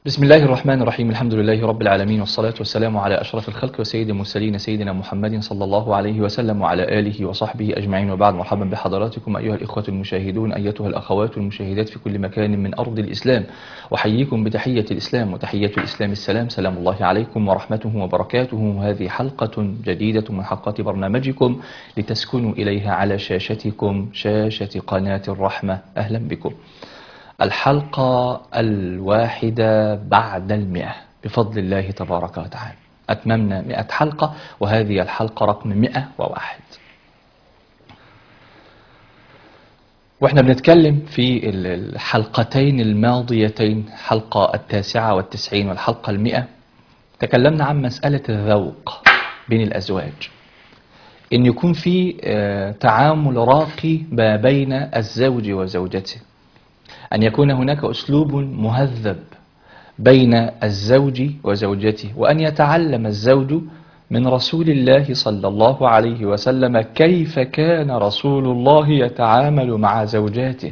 بسم الله الرحمن الرحيم الحمد لله رب العالمين والصلاة والسلام على أشرف الخلق وسيد المرسلين سيدنا محمد صلى الله عليه وسلم وعلى آله وصحبه أجمعين وبعد مرحبا بحضراتكم أيها الإخوة المشاهدون أيتها الأخوات المشاهدات في كل مكان من أرض الإسلام وحييكم بتحية الإسلام وتحية الإسلام السلام سلام الله عليكم ورحمته وبركاته هذه حلقة جديدة من حلقات برنامجكم لتسكنوا إليها على شاشتكم شاشة قناة الرحمة أهلا بكم الحلقة الواحدة بعد المئة بفضل الله تبارك وتعالى أتممنا مئة حلقة وهذه الحلقة رقم مئة وواحد واحنا بنتكلم في الحلقتين الماضيتين حلقة التاسعة والتسعين والحلقة المئة تكلمنا عن مسألة الذوق بين الأزواج إن يكون في تعامل راقي ما بين الزوج وزوجته أن يكون هناك أسلوب مهذب بين الزوج وزوجته وأن يتعلم الزوج من رسول الله صلى الله عليه وسلم كيف كان رسول الله يتعامل مع زوجاته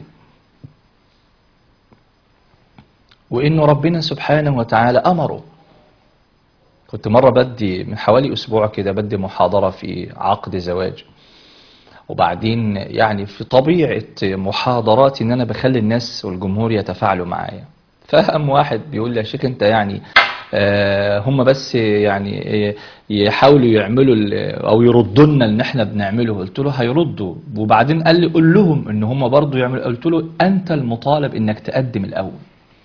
وإن ربنا سبحانه وتعالى أمره كنت مرة بدي من حوالي أسبوع كده بدي محاضرة في عقد زواج وبعدين يعني في طبيعة محاضراتي ان انا بخلي الناس والجمهور يتفاعلوا معايا فهم واحد بيقول لي يا شيخ انت يعني آه هم بس يعني يحاولوا يعملوا او يردوا لنا اللي احنا بنعمله قلت له هيردوا وبعدين قال لي قول لهم ان هم برضه يعملوا قلت له انت المطالب انك تقدم الاول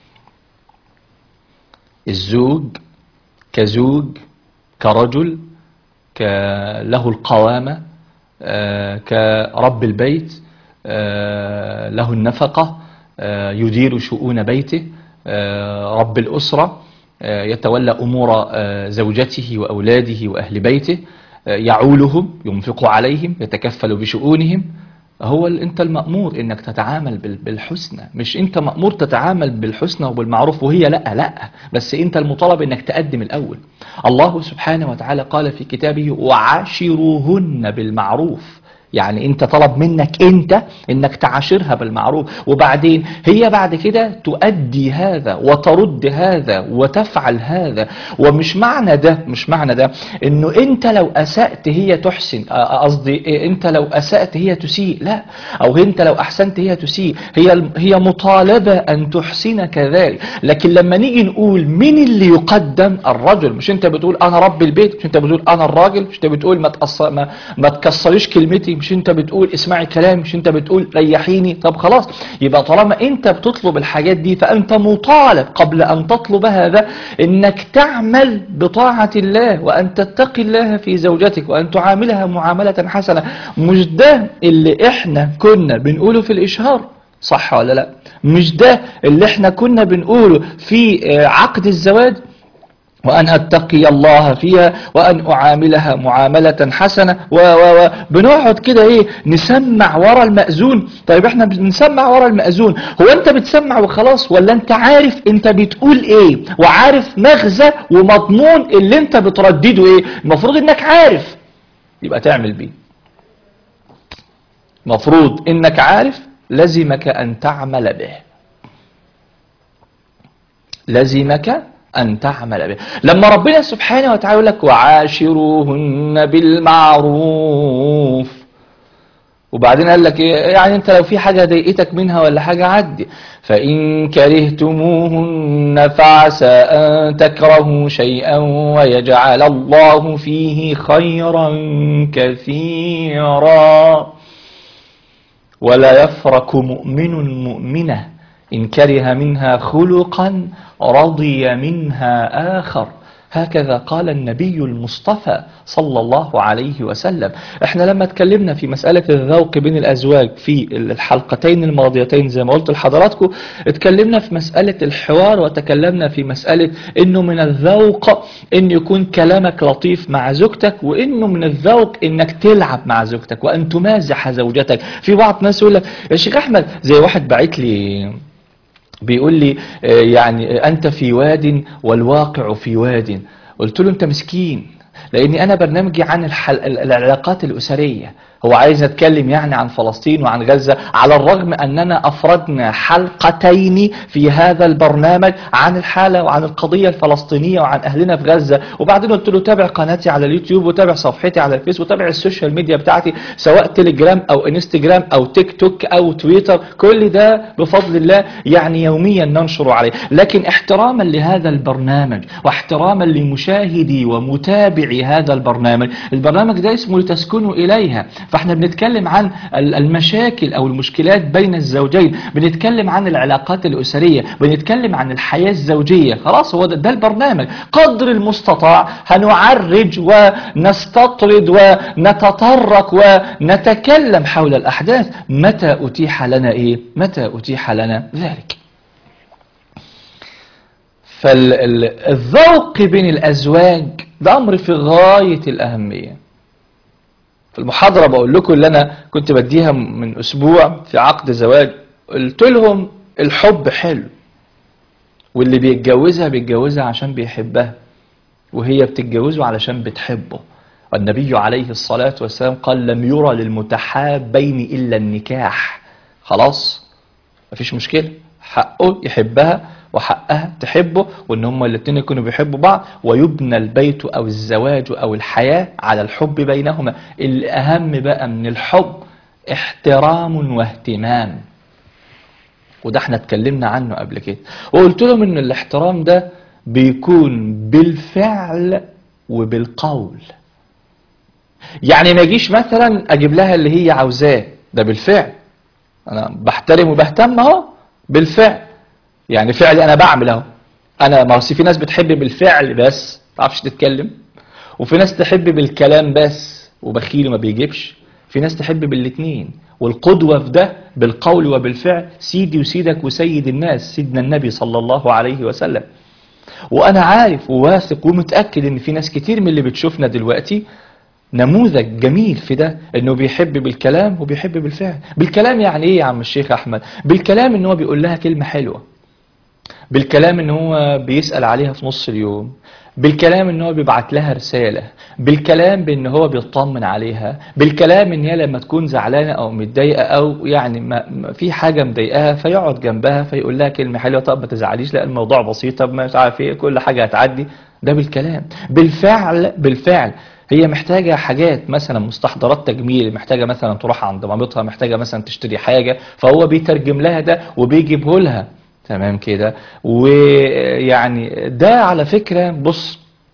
الزوج كزوج كرجل له القوامه كرب البيت له النفقة يدير شؤون بيته رب الأسرة يتولى أمور زوجته وأولاده وأهل بيته يعولهم ينفق عليهم يتكفل بشؤونهم هو انت المأمور انك تتعامل بالحسنى مش انت مأمور تتعامل بالحسنى وبالمعروف وهي لا لا بس انت المطالب انك تقدم الاول الله سبحانه وتعالى قال في كتابه وعاشروهن بالمعروف يعني انت طلب منك انت انك تعاشرها بالمعروف وبعدين هي بعد كده تؤدي هذا وترد هذا وتفعل هذا ومش معنى ده مش معنى ده انه انت لو اسأت هي تحسن قصدي انت لو اسأت هي تسيء لا او انت لو احسنت هي تسيء هي هي مطالبة ان تحسن كذلك لكن لما نيجي نقول مين اللي يقدم الرجل مش انت بتقول انا رب البيت مش انت بتقول انا الراجل مش انت بتقول ما تقصر ما, ما تكسريش كلمتي مش انت بتقول اسمعي كلامي مش انت بتقول ريحيني طب خلاص يبقى طالما انت بتطلب الحاجات دي فانت مطالب قبل ان تطلب هذا انك تعمل بطاعة الله وان تتقي الله في زوجتك وان تعاملها معاملة حسنة مش ده اللي احنا كنا بنقوله في الاشهار صح ولا لا مش ده اللي احنا كنا بنقوله في عقد الزواج وأن أتقي الله فيها وأن أعاملها معاملة حسنة و و و بنقعد كده إيه نسمع ورا المأذون طيب إحنا بنسمع ورا المأذون هو أنت بتسمع وخلاص ولا أنت عارف أنت بتقول إيه وعارف مغزى ومضمون اللي أنت بتردده إيه المفروض إنك عارف يبقى تعمل بيه مفروض إنك عارف لزمك أن تعمل به لزمك أن تعمل به لما ربنا سبحانه وتعالى يقول لك وعاشروهن بالمعروف وبعدين قال لك إيه يعني انت لو في حاجة ضايقتك منها ولا حاجة عدي فإن كرهتموهن فعسى أن تكرهوا شيئا ويجعل الله فيه خيرا كثيرا ولا يفرك مؤمن مؤمنة إن كره منها خلقا رضي منها آخر هكذا قال النبي المصطفى صلى الله عليه وسلم احنا لما اتكلمنا في مسألة الذوق بين الأزواج في الحلقتين الماضيتين زي ما قلت لحضراتكم اتكلمنا في مسألة الحوار وتكلمنا في مسألة انه من الذوق ان يكون كلامك لطيف مع زوجتك وانه من الذوق انك تلعب مع زوجتك وان تمازح زوجتك في بعض الناس يقول لك يا شيخ احمد زي واحد بعت لي بيقول لي يعني أنت في واد والواقع في واد قلت له أنت مسكين لأني أنا برنامجي عن الحل... العلاقات الأسرية هو عايز نتكلم يعني عن فلسطين وعن غزة على الرغم أننا أفردنا حلقتين في هذا البرنامج عن الحالة وعن القضية الفلسطينية وعن أهلنا في غزة وبعدين قلت له تابع قناتي على اليوتيوب وتابع صفحتي على الفيس وتابع السوشيال ميديا بتاعتي سواء تليجرام أو انستجرام أو تيك توك أو تويتر كل ده بفضل الله يعني يوميا ننشر عليه لكن احتراما لهذا البرنامج واحتراما لمشاهدي ومتابعي هذا البرنامج البرنامج ده اسمه لتسكنوا إليها فاحنا بنتكلم عن المشاكل او المشكلات بين الزوجين بنتكلم عن العلاقات الاسريه بنتكلم عن الحياه الزوجيه خلاص هو ده, ده البرنامج قدر المستطاع هنعرج ونستطرد ونتطرق ونتكلم حول الاحداث متى اتيح لنا ايه متى اتيح لنا ذلك فالذوق بين الازواج ده امر في غايه الاهميه في المحاضرة بقول لكم اللي أنا كنت بديها من أسبوع في عقد زواج قلت لهم الحب حلو واللي بيتجوزها بيتجوزها عشان بيحبها وهي بتتجوزه علشان بتحبه والنبي عليه الصلاة والسلام قال لم يرى للمتحابين إلا النكاح خلاص مفيش مشكلة حقه يحبها وحقها تحبه وان هما الاثنين يكونوا بيحبوا بعض ويبنى البيت او الزواج او الحياة على الحب بينهما الاهم بقى من الحب احترام واهتمام وده احنا اتكلمنا عنه قبل كده وقلت لهم ان الاحترام ده بيكون بالفعل وبالقول يعني ما يجيش مثلا اجيب لها اللي هي عاوزاه ده بالفعل انا بحترم وبهتم اهو بالفعل يعني فعلي انا بعمل اهو انا ما في ناس بتحب بالفعل بس ما تعرفش تتكلم وفي ناس تحب بالكلام بس وبخيل وما بيجيبش في ناس تحب بالاثنين والقدوة في ده بالقول وبالفعل سيدي وسيدك وسيد الناس سيدنا النبي صلى الله عليه وسلم وانا عارف وواثق ومتأكد ان في ناس كتير من اللي بتشوفنا دلوقتي نموذج جميل في ده انه بيحب بالكلام وبيحب بالفعل بالكلام يعني ايه يا عم الشيخ احمد بالكلام ان هو بيقول لها كلمة حلوة بالكلام ان هو بيسأل عليها في نص اليوم بالكلام ان هو بيبعت لها رسالة بالكلام بان هو بيطمن عليها بالكلام ان هي لما تكون زعلانة او متضايقة او يعني ما ما في حاجة مضايقاها فيقعد جنبها فيقول لها كلمة حلوة طب ما تزعليش لا الموضوع بسيط طب ما مش عارف ايه كل حاجة هتعدي ده بالكلام بالفعل بالفعل هي محتاجة حاجات مثلا مستحضرات تجميل محتاجة مثلا تروح عند مامتها محتاجة مثلا تشتري حاجة فهو بيترجم لها ده وبيجيبه لها تمام كده ويعني ده على فكرة بص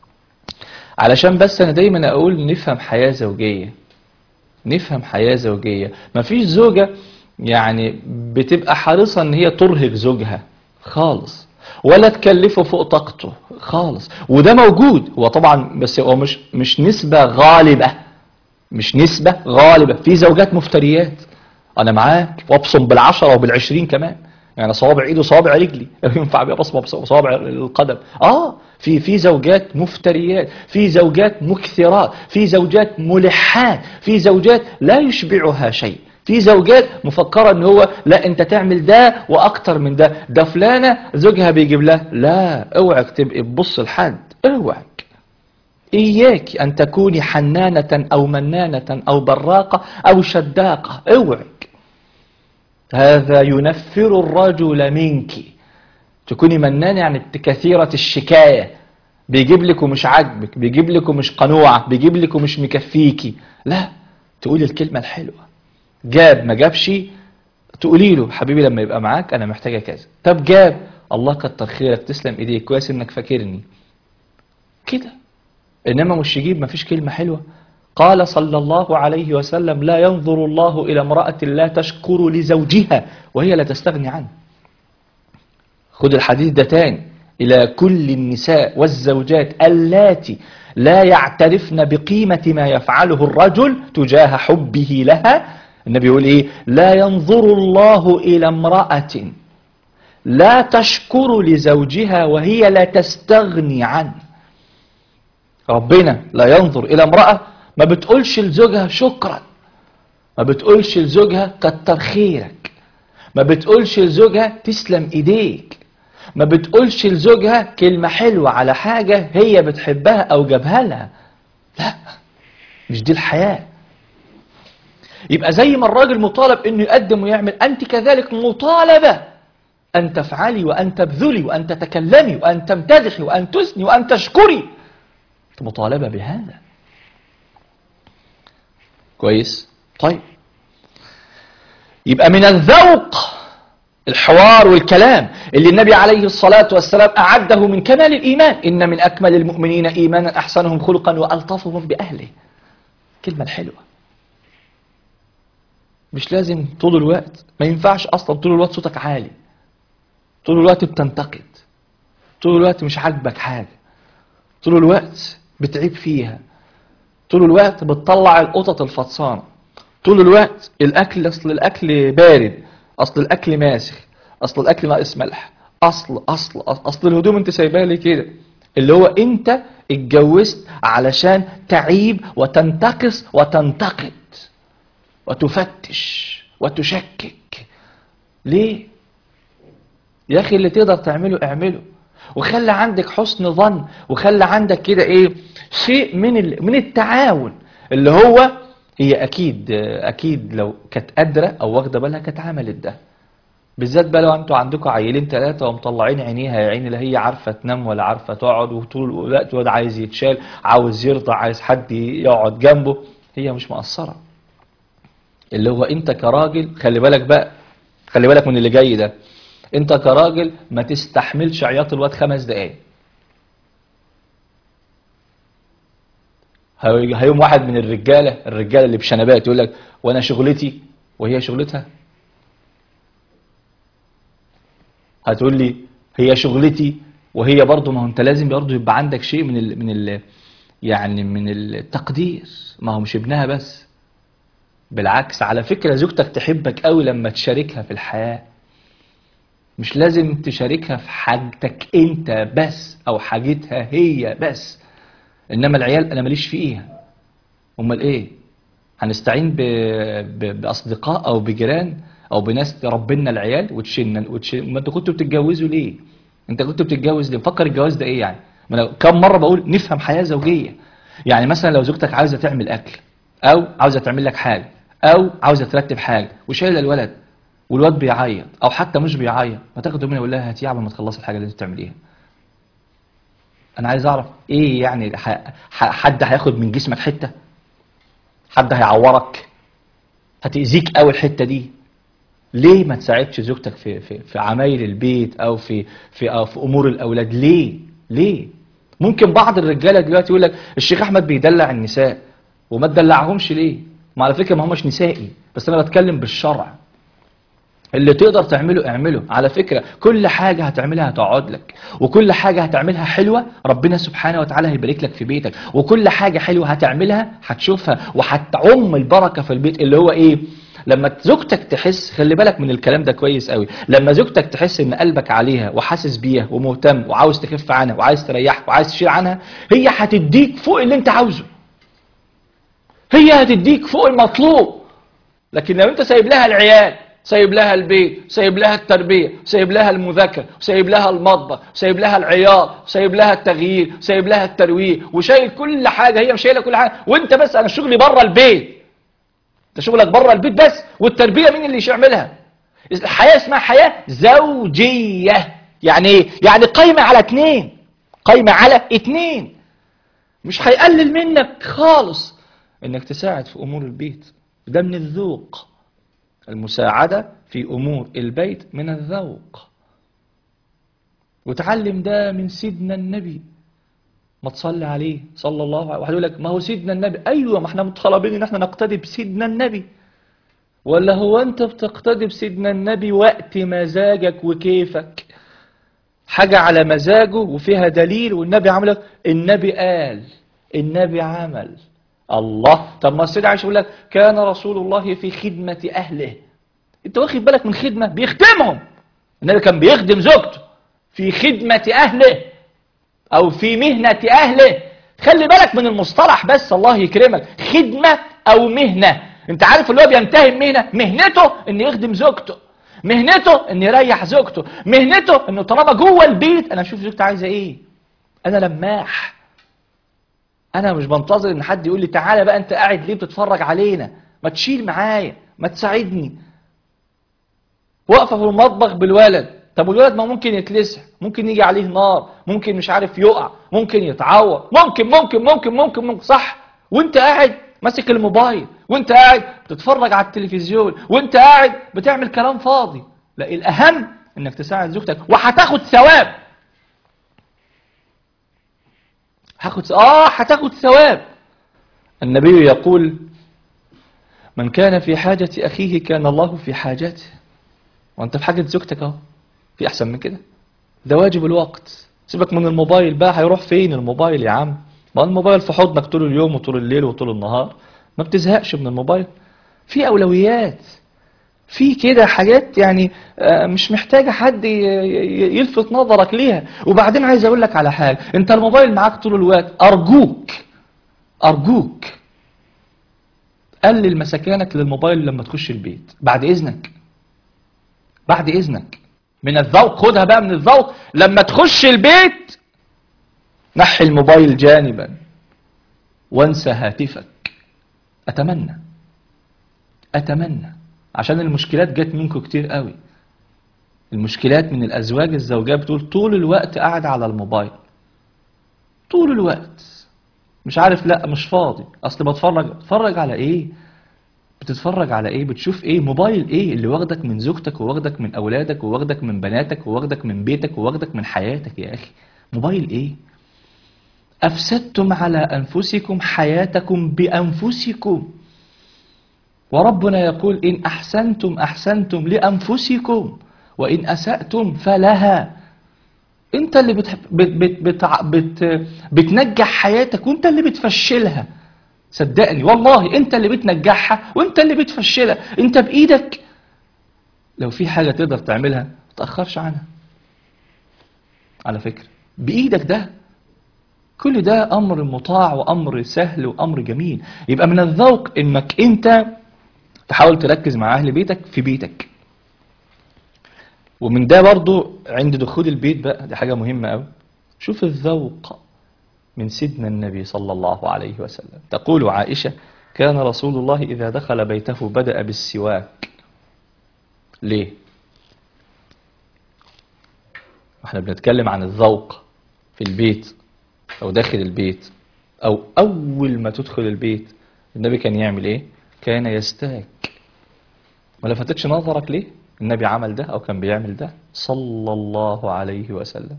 علشان بس انا دايما اقول نفهم حياة زوجية نفهم حياة زوجية مفيش زوجة يعني بتبقى حريصة ان هي ترهق زوجها خالص ولا تكلفه فوق طاقته خالص وده موجود هو طبعا بس هو مش مش نسبة غالبة مش نسبة غالبة في زوجات مفتريات انا معاك وابصم بالعشرة وبالعشرين كمان يعني صوابع ايده وصوابع رجلي ينفع بيها بصمه بصوابع القدم اه في في زوجات مفتريات في زوجات مكثرات في زوجات ملحات في زوجات لا يشبعها شيء في زوجات مفكره ان هو لا انت تعمل ده واكتر من ده ده فلانه زوجها بيجيب لها لا اوعك تبقي تبص لحد اوعك اياك ان تكوني حنانه او منانه او براقه او شداقه اوعك هذا ينفر الرجل منك تكوني منانة يعني كثيرة الشكاية بيجيب لك ومش عاجبك بيجيب لك ومش قنوعة بيجيب لك ومش مكفيكي لا تقولي الكلمة الحلوة جاب ما جابش تقولي له حبيبي لما يبقى معاك انا محتاجة كذا طب جاب الله كتر خيرك تسلم ايديك كويس انك فاكرني كده انما مش يجيب ما فيش كلمة حلوة قال صلى الله عليه وسلم لا ينظر الله إلى امرأة لا تشكر لزوجها وهي لا تستغني عنه خد الحديث ده تاني إلى كل النساء والزوجات اللاتي لا يعترفن بقيمة ما يفعله الرجل تجاه حبه لها النبي يقول إيه لا ينظر الله إلى امرأة لا تشكر لزوجها وهي لا تستغني عنه ربنا لا ينظر إلى امرأة ما بتقولش لزوجها شكرا ما بتقولش لزوجها كتر خيرك ما بتقولش لزوجها تسلم ايديك ما بتقولش لزوجها كلمة حلوة على حاجة هي بتحبها او جابها لها لا مش دي الحياة يبقى زي ما الراجل مطالب انه يقدم ويعمل انت كذلك مطالبة ان تفعلي وان تبذلي وان تتكلمي وان تمتدحي وان تثني وان تشكري انت مطالبة بهذا كويس طيب يبقى من الذوق الحوار والكلام اللي النبي عليه الصلاة والسلام أعده من كمال الإيمان إن من أكمل المؤمنين إيمانا أحسنهم خلقا وألطفهم بأهله كلمة الحلوة مش لازم طول الوقت ما ينفعش أصلا طول الوقت صوتك عالي طول الوقت بتنتقد طول الوقت مش عاجبك حاجة طول الوقت بتعيب فيها طول الوقت بتطلع القطط الفطسانة طول الوقت الأكل أصل الأكل بارد أصل الأكل ماسخ أصل الأكل ناقص ملح أصل أصل أصل الهدوم أنت سايبها لي كده اللي هو أنت اتجوزت علشان تعيب وتنتقص وتنتقد وتفتش وتشكك ليه يا أخي اللي تقدر تعمله اعمله وخلي عندك حسن ظن وخلي عندك كده ايه شيء من ال... من التعاون اللي هو هي اكيد اكيد لو كانت قادره او واخده بالها كانت عملت ده بالذات بقى لو انتوا عندكم عيلين ثلاثه ومطلعين عينيها يا عيني لا هي عارفه تنام ولا عارفه تقعد وطول الوقت الواد عايز يتشال عاوز يرضع عايز حد يقعد جنبه هي مش مقصره اللي هو انت كراجل خلي بالك بقى خلي بالك من اللي جاي ده انت كراجل ما تستحملش عياط الواد خمس دقايق هي- هيقوم واحد من الرجاله الرجاله اللي بشنبات يقول لك وانا شغلتي وهي شغلتها هتقول لي هي شغلتي وهي برضه ما هو انت لازم برضه يبقى عندك شيء من ال من ال يعني من التقدير ما هو مش ابنها بس بالعكس على فكرة زوجتك تحبك قوي لما تشاركها في الحياة مش لازم تشاركها في حاجتك انت بس او حاجتها هي بس انما العيال انا ماليش فيها امال ايه هنستعين ب... ب... باصدقاء او بجيران او بناس تربنا العيال وتشيلنا وتشيل ما انتوا كنتوا بتتجوزوا ليه انت كنت بتتجوز ليه مفكر الجواز ده ايه يعني ما أنا كم مره بقول نفهم حياه زوجيه يعني مثلا لو زوجتك عاوزه تعمل اكل او عاوزه تعمل لك حاجه او عاوزه ترتب حاجه وشايله الولد والواد بيعيط او حتى مش بيعيط ما تاخده منها يقول لها هاتي قبل ما تخلصي الحاجه اللي انت بتعمليها انا عايز اعرف ايه يعني ح... ح... حد هياخد من جسمك حته حد هيعورك هتأذيك قوي الحته دي ليه ما تساعدش زوجتك في في في عمايل البيت او في في أو في امور الاولاد ليه ليه ممكن بعض الرجاله دلوقتي يقول لك الشيخ احمد بيدلع النساء وما تدلعهمش ليه ما على فكره ما همش نسائي بس انا بتكلم بالشرع اللي تقدر تعمله اعمله على فكرة كل حاجة هتعملها هتقعد لك وكل حاجة هتعملها حلوة ربنا سبحانه وتعالى هيبارك لك في بيتك وكل حاجة حلوة هتعملها هتشوفها وهتعم البركة في البيت اللي هو ايه لما زوجتك تحس خلي بالك من الكلام ده كويس قوي لما زوجتك تحس ان قلبك عليها وحاسس بيها ومهتم وعاوز تخف عنها وعايز تريحها وعايز تشيل عنها هي هتديك فوق اللي انت عاوزه هي هتديك فوق المطلوب لكن لو انت سايب لها العيال سايب لها البيت سايب لها التربية سايب لها المذاكرة سايب لها المطبخ سايب لها العياط سايب لها التغيير سايب لها الترويج وشايل كل حاجة هي مش شايلة كل حاجة وانت بس انا شغلي بره البيت انت شغلك بره البيت بس والتربية مين اللي يعملها الحياة اسمها حياة زوجية يعني ايه يعني قايمة على اتنين قايمة على اتنين مش هيقلل منك خالص انك تساعد في امور البيت ده من الذوق المساعدة في أمور البيت من الذوق وتعلم ده من سيدنا النبي ما تصلي عليه صلى الله عليه واحد يقول لك ما هو سيدنا النبي أيوة ما احنا مطالبين ان احنا نقتدي بسيدنا النبي ولا هو انت بتقتدي بسيدنا النبي وقت مزاجك وكيفك حاجة على مزاجه وفيها دليل والنبي عمل النبي قال النبي عمل الله طب ما السيد عائشة يقول لك كان رسول الله في خدمة أهله انت واخد بالك من خدمة بيخدمهم النبي كان بيخدم زوجته في خدمة أهله أو في مهنة أهله خلي بالك من المصطلح بس الله يكرمك خدمة أو مهنة انت عارف اللي هو بينتهي مهنة مهنته ان يخدم زوجته مهنته ان يريح زوجته مهنته انه طالما جوه البيت انا اشوف زوجتي عايزة ايه انا لماح انا مش بنتظر ان حد يقول لي تعالى بقى انت قاعد ليه بتتفرج علينا ما تشيل معايا ما تساعدني واقفه في المطبخ بالولد طب والولد ما ممكن يتلسع ممكن يجي عليه نار ممكن مش عارف يقع ممكن يتعور ممكن ممكن ممكن ممكن, ممكن صح وانت قاعد ماسك الموبايل وانت قاعد بتتفرج على التلفزيون وانت قاعد بتعمل كلام فاضي لا الاهم انك تساعد زوجتك وهتاخد ثواب هاخد اه هتاخد ثواب النبي يقول من كان في حاجة أخيه كان الله في حاجته وأنت في حاجة زوجتك أهو في أحسن من كده ده واجب الوقت سيبك من الموبايل بقى هيروح فين الموبايل يا عم ما الموبايل في حضنك طول اليوم وطول الليل وطول النهار ما بتزهقش من الموبايل في أولويات في كده حاجات يعني آه، مش محتاجة حد ي- ي- يلفت نظرك ليها وبعدين عايز أقول لك على حاجة أنت الموبايل معاك طول الوقت أرجوك أرجوك قلل مسكانك للموبايل لما تخش البيت بعد إذنك بعد إذنك من الذوق خدها بقى من الذوق لما تخش البيت نحي الموبايل جانبا وانسى هاتفك أتمنى أتمنى عشان المشكلات جت منكم كتير قوي المشكلات من الأزواج الزوجية بتقول طول الوقت قاعد على الموبايل طول الوقت مش عارف لا مش فاضي اصل بتفرج بتفرج على ايه بتتفرج على ايه بتشوف ايه موبايل ايه اللي واخدك من زوجتك وواخدك من اولادك وواخدك من بناتك وواخدك من بيتك وواخدك من حياتك يا اخي موبايل ايه افسدتم على انفسكم حياتكم بانفسكم وربنا يقول ان احسنتم احسنتم لانفسكم وان اساتم فلها انت اللي بت... بت... بت... بت... بت... بتنجح حياتك وانت اللي بتفشلها صدقني والله انت اللي بتنجحها وانت اللي بتفشلها انت بايدك لو في حاجة تقدر تعملها ما تأخرش عنها على فكرة بايدك ده كل ده امر مطاع وامر سهل وامر جميل يبقى من الذوق انك انت تحاول تركز مع اهل بيتك في بيتك ومن ده برضو عند دخول البيت بقى دي حاجة مهمة قوي شوف الذوق من سيدنا النبي صلى الله عليه وسلم تقول عائشة كان رسول الله إذا دخل بيته بدأ بالسواك ليه؟ احنا بنتكلم عن الذوق في البيت أو داخل البيت أو أول ما تدخل البيت النبي كان يعمل إيه؟ كان يستاك ما لفتتش نظرك ليه؟ النبي عمل ده أو كان بيعمل ده صلى الله عليه وسلم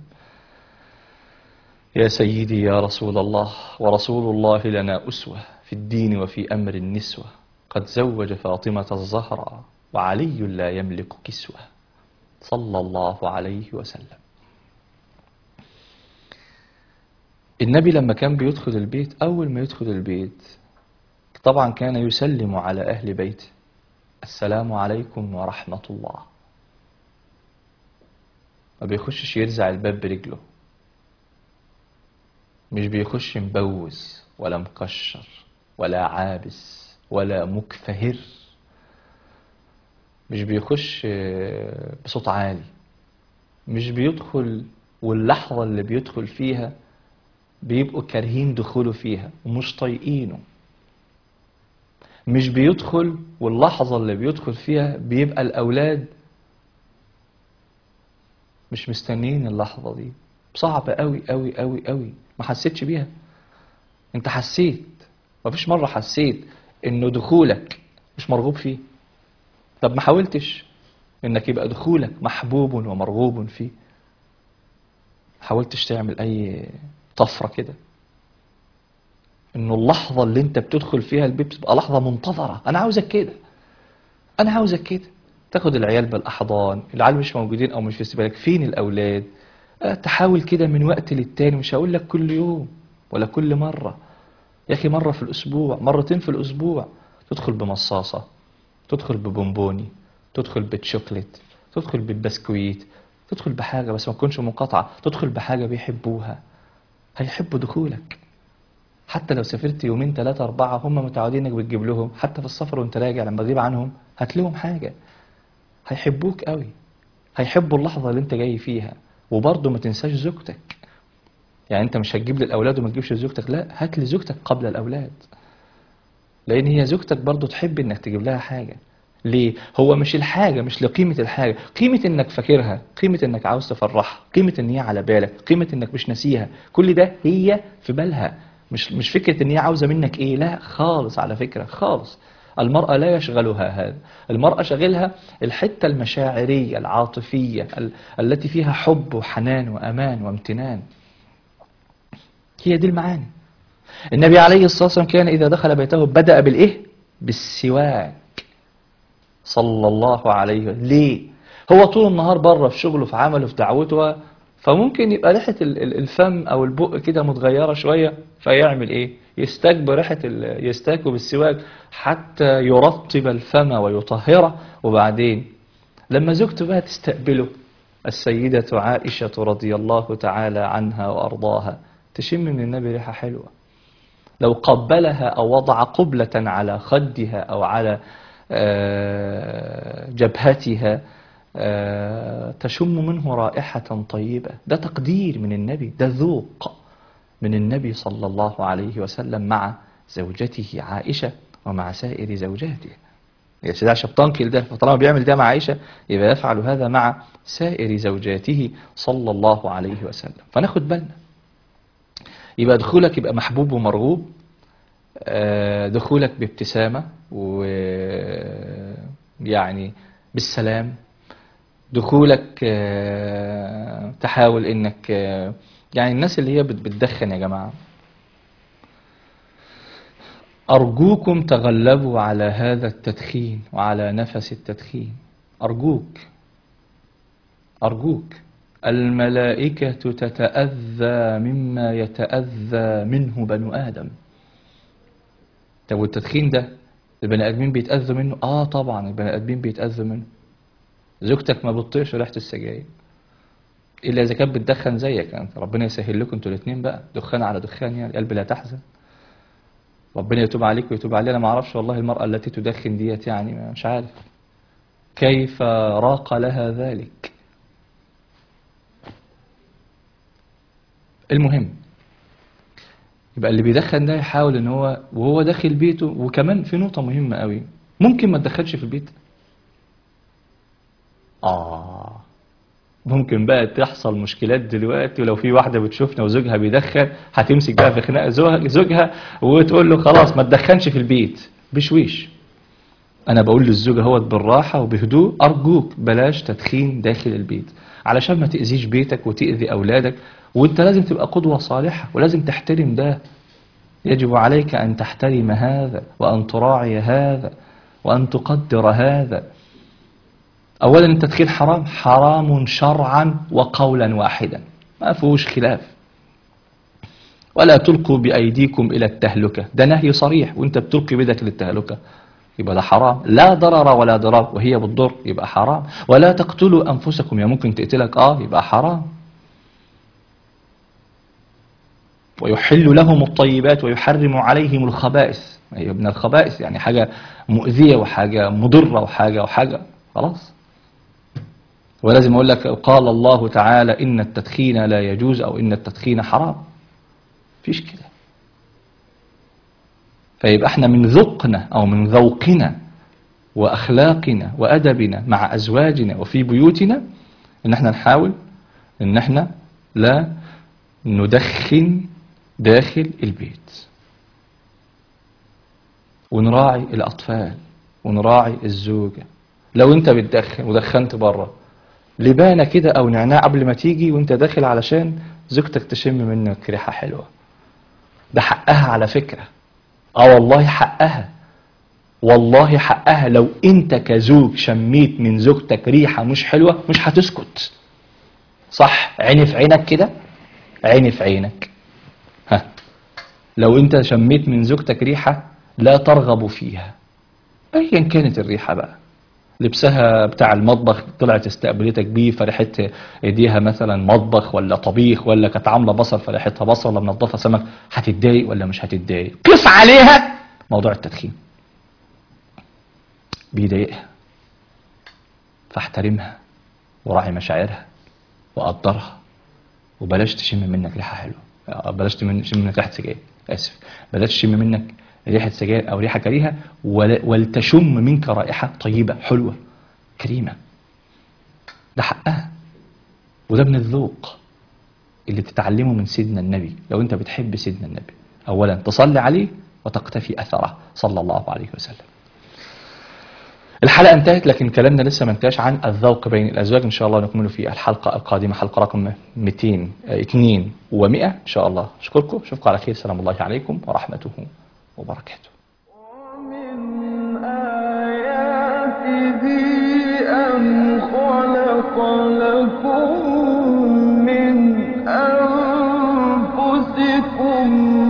يا سيدي يا رسول الله ورسول الله لنا أسوة في الدين وفي أمر النسوة قد زوج فاطمة الزهراء وعلي لا يملك كسوة صلى الله عليه وسلم النبي لما كان بيدخل البيت أول ما يدخل البيت طبعا كان يسلم على أهل بيته السلام عليكم ورحمة الله ما بيخشش يرزع الباب برجله مش بيخش مبوز ولا مكشر ولا عابس ولا مكفهر مش بيخش بصوت عالي مش بيدخل واللحظة اللي بيدخل فيها بيبقوا كارهين دخوله فيها ومش طايقينه مش بيدخل واللحظة اللي بيدخل فيها بيبقى الأولاد مش مستنيين اللحظة دي صعبة قوي قوي قوي قوي ما حسيتش بيها انت حسيت مفيش مرة حسيت انه دخولك مش مرغوب فيه طب ما حاولتش انك يبقى دخولك محبوب ومرغوب فيه حاولتش تعمل اي طفرة كده انه اللحظة اللي انت بتدخل فيها البيت تبقى لحظة منتظرة انا عاوزك كده انا عاوزك كده تاخد العيال بالاحضان العيال مش موجودين او مش في بالك فين الاولاد أه تحاول كده من وقت للتاني مش هقول لك كل يوم ولا كل مرة يا اخي مرة في الاسبوع مرتين في الاسبوع تدخل بمصاصة تدخل ببونبوني تدخل بتشوكلت تدخل بالبسكويت تدخل بحاجة بس ما تكونش منقطعة تدخل بحاجة بيحبوها هيحبوا دخولك حتى لو سافرت يومين ثلاثة أربعة هم متعودين إنك بتجيب لهم حتى في السفر وأنت راجع لما تغيب عنهم هات لهم حاجة هيحبوك قوي هيحبوا اللحظة اللي أنت جاي فيها وبرضه ما تنساش زوجتك يعني أنت مش هتجيب للأولاد وما تجيبش لزوجتك لا هات لزوجتك قبل الأولاد لان هي زوجتك برضو تحب انك تجيب لها حاجة ليه هو مش الحاجة مش لقيمة الحاجة قيمة انك فاكرها قيمة انك عاوز تفرحها قيمة ان هي على بالك قيمة انك مش ناسيها كل ده هي في بالها مش مش فكرة ان هي عاوزة منك ايه لا خالص على فكرة خالص المرأة لا يشغلها هذا المرأة شغلها الحتة المشاعرية العاطفية ال- التي فيها حب وحنان وأمان وامتنان هي دي المعاني النبي عليه الصلاة والسلام كان إذا دخل بيته بدأ بالإيه؟ بالسواك صلى الله عليه وسلم ليه؟ هو طول النهار بره في شغله في عمله في دعوته فممكن يبقى ريحة ال- ال- الفم أو البق كده متغيرة شوية فيعمل إيه؟ يستاك بريحة ال- يستاك بالسواك حتى يرطب الفم ويطهره وبعدين لما زوجته بقى تستقبله السيدة عائشة رضي الله تعالى عنها وأرضاها تشم من النبي ريحة حلوة لو قبلها أو وضع قبلة على خدها أو على آه، جبهتها آه، تشم منه رائحة طيبة ده تقدير من النبي ده ذوق من النبي صلى الله عليه وسلم مع زوجته عائشة ومع سائر زوجاته يا سيدي عشان تنقل ده فطالما بيعمل ده مع عائشة يبقى يفعل هذا مع سائر زوجاته صلى الله عليه وسلم فناخد بالنا يبقى دخولك يبقى محبوب ومرغوب آه، دخولك بابتسامة ويعني بالسلام دخولك آه، تحاول انك آه، يعني الناس اللي هي بت- بتدخن يا جماعة أرجوكم تغلبوا على هذا التدخين وعلى نفس التدخين أرجوك أرجوك الملائكة تتأذى مما يتأذى منه بنو آدم طب والتدخين ده البني آدمين بيتأذوا منه؟ آه طبعا البني آدمين بيتأذوا منه زوجتك ما بتطيقش ريحة السجاير إلا إذا كانت بتدخن زيك أنت ربنا يسهل لكم أنتوا الاتنين بقى دخان على دخان يعني قلبي لا تحزن ربنا يتوب عليك ويتوب علينا أنا ما أعرفش والله المرأة التي تدخن ديت يعني مش عارف كيف راق لها ذلك المهم يبقى اللي بيدخن ده يحاول ان هو وهو داخل بيته وكمان في نقطة مهمة قوي ممكن ما تدخلش في البيت اه ممكن بقى تحصل مشكلات دلوقتي ولو في واحدة بتشوفنا وزوجها بيدخن هتمسك بقى في خناق زوج- زوجها وتقول له خلاص ما تدخنش في البيت بشويش انا بقول للزوجة هوت بالراحة وبهدوء ارجوك بلاش تدخين داخل البيت علشان ما تأذيش بيتك وتأذي اولادك وانت لازم تبقى قدوة صالحة ولازم تحترم ده يجب عليك ان تحترم هذا وان تراعي هذا وان تقدر هذا اولا التدخين حرام حرام شرعا وقولا واحدا ما فيهوش خلاف ولا تلقوا بأيديكم إلى التهلكة ده نهي صريح وانت بتلقي بيدك للتهلكة يبقى ده حرام لا ضرر ولا ضرار وهي بتضر يبقى حرام ولا تقتلوا أنفسكم يا ممكن تقتلك آه يبقى حرام ويحل لهم الطيبات ويحرم عليهم الخبائث هي من الخبائث يعني حاجة مؤذية وحاجة مضرة وحاجة وحاجة خلاص ولازم أقول لك قال الله تعالى إن التدخين لا يجوز أو إن التدخين حرام فيش كده فيبقى احنا من ذوقنا أو من ذوقنا وأخلاقنا وأدبنا مع أزواجنا وفي بيوتنا إن احنا نحاول إن احنا لا ندخن داخل البيت ونراعي الأطفال ونراعي الزوجة لو انت بتدخن ودخنت بره لبانة كده أو نعناع قبل ما تيجي وانت داخل علشان زوجتك تشم منك ريحة حلوة ده حقها على فكرة اه والله حقها والله حقها لو انت كزوج شميت من زوجتك ريحة مش حلوة مش هتسكت صح عيني في عينك كده عيني في عينك ها لو انت شميت من زوجتك ريحة لا ترغب فيها ايا كانت الريحة بقى لبسها بتاع المطبخ طلعت استقبلتك بيه فرحت ايديها مثلا مطبخ ولا طبيخ ولا كانت عامله بصل فرحتها بصل ولا منضفه سمك هتتضايق ولا مش هتتضايق قس عليها موضوع التدخين بيضايقها فاحترمها وراعي مشاعرها وقدرها وبلاش تشم منك ريحه حلوه بلاش تشم منك ريحه سجاير اسف بلاش تشم منك ريحة سجاير أو ريحة كريهة ول- ولتشم منك رائحة طيبة حلوة كريمة ده حقها وده من الذوق اللي تتعلمه من سيدنا النبي لو انت بتحب سيدنا النبي اولا تصلي عليه وتقتفي اثره صلى الله عليه وسلم الحلقه انتهت لكن كلامنا لسه ما انتهاش عن الذوق بين الازواج ان شاء الله نكمله في الحلقه القادمه حلقه رقم 200 2 و100 ان شاء الله اشكركم اشوفكم على خير سلام الله عليكم ورحمته وبركاته ومن آياته أن خلق لكم من أنفسكم